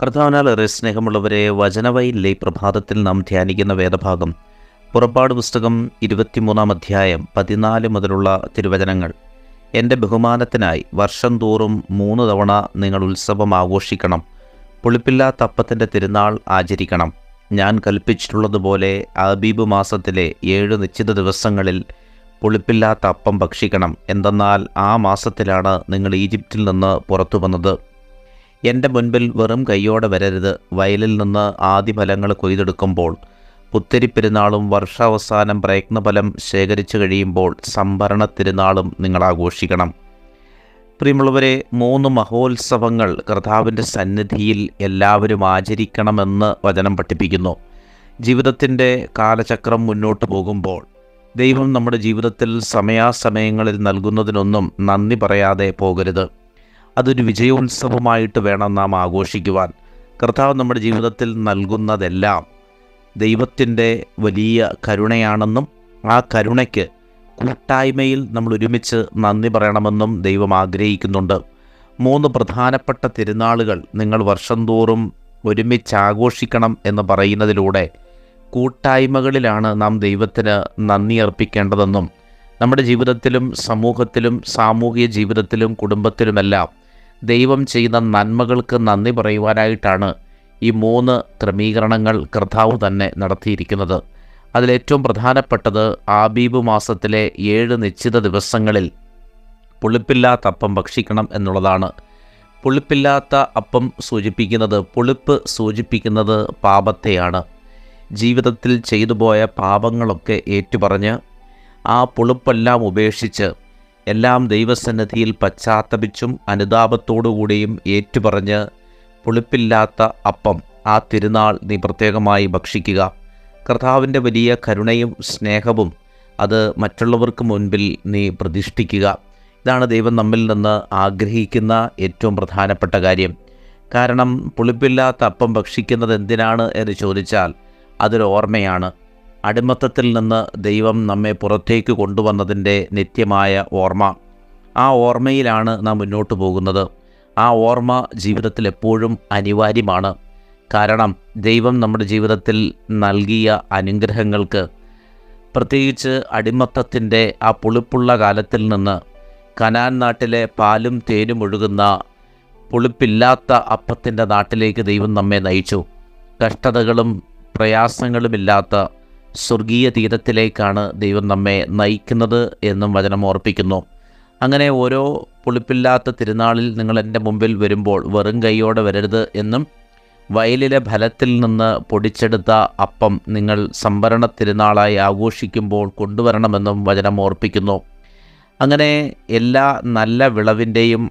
കർത്താവിനാലേറെ സ്നേഹമുള്ളവരെ വചനവയിലെ പ്രഭാതത്തിൽ നാം ധ്യാനിക്കുന്ന വേദഭാഗം പുറപ്പാട് പുസ്തകം ഇരുപത്തിമൂന്നാം അധ്യായം പതിനാല് മുതലുള്ള തിരുവചനങ്ങൾ എൻ്റെ ബഹുമാനത്തിനായി വർഷം തോറും മൂന്ന് തവണ നിങ്ങൾ ഉത്സവം ആഘോഷിക്കണം പുളിപ്പില്ലാത്ത അപ്പത്തിൻ്റെ തിരുനാൾ ആചരിക്കണം ഞാൻ കൽപ്പിച്ചിട്ടുള്ളതുപോലെ ആബീബ് മാസത്തിലെ ഏഴ് നിശ്ചിത ദിവസങ്ങളിൽ പുളിപ്പില്ലാത്ത അപ്പം ഭക്ഷിക്കണം എന്തെന്നാൽ ആ മാസത്തിലാണ് നിങ്ങൾ ഈജിപ്തിൽ നിന്ന് പുറത്തു വന്നത് എൻ്റെ മുൻപിൽ വെറും കൈയോടെ വരരുത് വയലിൽ നിന്ന് ആദ്യഫലങ്ങൾ കൊയ്തെടുക്കുമ്പോൾ പുത്തരി പെരുന്നാളും വർഷാവസാനം പ്രയത്നഫലം ശേഖരിച്ചു കഴിയുമ്പോൾ സംഭരണ തിരുനാളും നിങ്ങൾ ആഘോഷിക്കണം പ്രിയമുള്ളവരെ മൂന്ന് മഹോത്സവങ്ങൾ കർത്താവിൻ്റെ സന്നിധിയിൽ എല്ലാവരും ആചരിക്കണമെന്ന് വചനം പഠിപ്പിക്കുന്നു ജീവിതത്തിൻ്റെ കാലചക്രം മുന്നോട്ട് പോകുമ്പോൾ ദൈവം നമ്മുടെ ജീവിതത്തിൽ സമയാസമയങ്ങളിൽ നൽകുന്നതിനൊന്നും നന്ദി പറയാതെ പോകരുത് അതൊരു വിജയോത്സവമായിട്ട് വേണം നാം ആഘോഷിക്കുവാൻ കർത്താവ് നമ്മുടെ ജീവിതത്തിൽ നൽകുന്നതെല്ലാം ദൈവത്തിൻ്റെ വലിയ കരുണയാണെന്നും ആ കരുണയ്ക്ക് കൂട്ടായ്മയിൽ നമ്മൾ ഒരുമിച്ച് നന്ദി പറയണമെന്നും ദൈവം ആഗ്രഹിക്കുന്നുണ്ട് മൂന്ന് പ്രധാനപ്പെട്ട തിരുനാളുകൾ നിങ്ങൾ വർഷം തോറും ഒരുമിച്ച് ആഘോഷിക്കണം എന്ന് പറയുന്നതിലൂടെ കൂട്ടായ്മകളിലാണ് നാം ദൈവത്തിന് നന്ദി അർപ്പിക്കേണ്ടതെന്നും നമ്മുടെ ജീവിതത്തിലും സമൂഹത്തിലും സാമൂഹിക ജീവിതത്തിലും കുടുംബത്തിലുമെല്ലാം ദൈവം ചെയ്യുന്ന നന്മകൾക്ക് നന്ദി പറയുവാനായിട്ടാണ് ഈ മൂന്ന് ക്രമീകരണങ്ങൾ കർത്താവ് തന്നെ നടത്തിയിരിക്കുന്നത് അതിലേറ്റവും പ്രധാനപ്പെട്ടത് ആബീബ് മാസത്തിലെ ഏഴ് നിശ്ചിത ദിവസങ്ങളിൽ പുളിപ്പില്ലാത്ത അപ്പം ഭക്ഷിക്കണം എന്നുള്ളതാണ് പുളിപ്പില്ലാത്ത അപ്പം സൂചിപ്പിക്കുന്നത് പുളിപ്പ് സൂചിപ്പിക്കുന്നത് പാപത്തെയാണ് ജീവിതത്തിൽ ചെയ്തു പോയ പാപങ്ങളൊക്കെ ഏറ്റുപറഞ്ഞ് ആ പുളിപ്പെല്ലാം ഉപേക്ഷിച്ച് എല്ലാം ദൈവസന്നിധിയിൽ പശ്ചാത്തപിച്ചും അനുതാപത്തോടുകൂടിയും ഏറ്റുപറഞ്ഞ് പുളിപ്പില്ലാത്ത അപ്പം ആ തിരുനാൾ നീ പ്രത്യേകമായി ഭക്ഷിക്കുക കർത്താവിൻ്റെ വലിയ കരുണയും സ്നേഹവും അത് മറ്റുള്ളവർക്ക് മുൻപിൽ നീ പ്രതിഷ്ഠിക്കുക ഇതാണ് ദൈവം നമ്മിൽ നിന്ന് ആഗ്രഹിക്കുന്ന ഏറ്റവും പ്രധാനപ്പെട്ട കാര്യം കാരണം പുളിപ്പില്ലാത്ത അപ്പം ഭക്ഷിക്കുന്നത് എന്തിനാണ് എന്ന് ചോദിച്ചാൽ അതൊരു ഓർമ്മയാണ് അടിമത്തത്തിൽ നിന്ന് ദൈവം നമ്മെ പുറത്തേക്ക് കൊണ്ടുവന്നതിൻ്റെ നിത്യമായ ഓർമ്മ ആ ഓർമ്മയിലാണ് നാം മുന്നോട്ട് പോകുന്നത് ആ ഓർമ്മ ജീവിതത്തിൽ എപ്പോഴും അനിവാര്യമാണ് കാരണം ദൈവം നമ്മുടെ ജീവിതത്തിൽ നൽകിയ അനുഗ്രഹങ്ങൾക്ക് പ്രത്യേകിച്ച് അടിമത്തത്തിൻ്റെ ആ പുളിപ്പുള്ള കാലത്തിൽ നിന്ന് കനാൻ നാട്ടിലെ പാലും തേനും ഒഴുകുന്ന പുളിപ്പില്ലാത്ത അപ്പത്തിൻ്റെ നാട്ടിലേക്ക് ദൈവം നമ്മെ നയിച്ചു കഷ്ടതകളും പ്രയാസങ്ങളുമില്ലാത്ത സ്വർഗീയ തീരത്തിലേക്കാണ് ദൈവം നമ്മെ നയിക്കുന്നത് എന്നും വചനം ഓർപ്പിക്കുന്നു അങ്ങനെ ഓരോ പുളിപ്പില്ലാത്ത തിരുനാളിൽ നിങ്ങൾ എൻ്റെ മുമ്പിൽ വരുമ്പോൾ വെറും കൈയോടെ വരരുത് എന്നും വയലിലെ ഫലത്തിൽ നിന്ന് പൊടിച്ചെടുത്ത അപ്പം നിങ്ങൾ സംഭരണ തിരുനാളായി ആഘോഷിക്കുമ്പോൾ കൊണ്ടുവരണമെന്നും വചനം ഓർപ്പിക്കുന്നു അങ്ങനെ എല്ലാ നല്ല വിളവിൻ്റെയും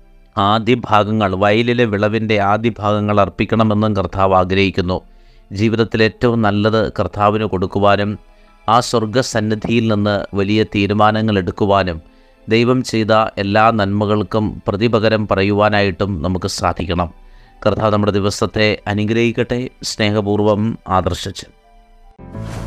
ആദ്യ ഭാഗങ്ങൾ വയലിലെ വിളവിൻ്റെ ആദ്യ ഭാഗങ്ങൾ അർപ്പിക്കണമെന്നും കർത്താവ് ആഗ്രഹിക്കുന്നു ജീവിതത്തിൽ ഏറ്റവും നല്ലത് കർത്താവിന് കൊടുക്കുവാനും ആ സ്വർഗസന്നിധിയിൽ നിന്ന് വലിയ തീരുമാനങ്ങൾ എടുക്കുവാനും ദൈവം ചെയ്ത എല്ലാ നന്മകൾക്കും പ്രതിപകരം പറയുവാനായിട്ടും നമുക്ക് സാധിക്കണം കർത്താവ് നമ്മുടെ ദിവസത്തെ അനുഗ്രഹിക്കട്ടെ സ്നേഹപൂർവ്വം ആദർശിച്ച്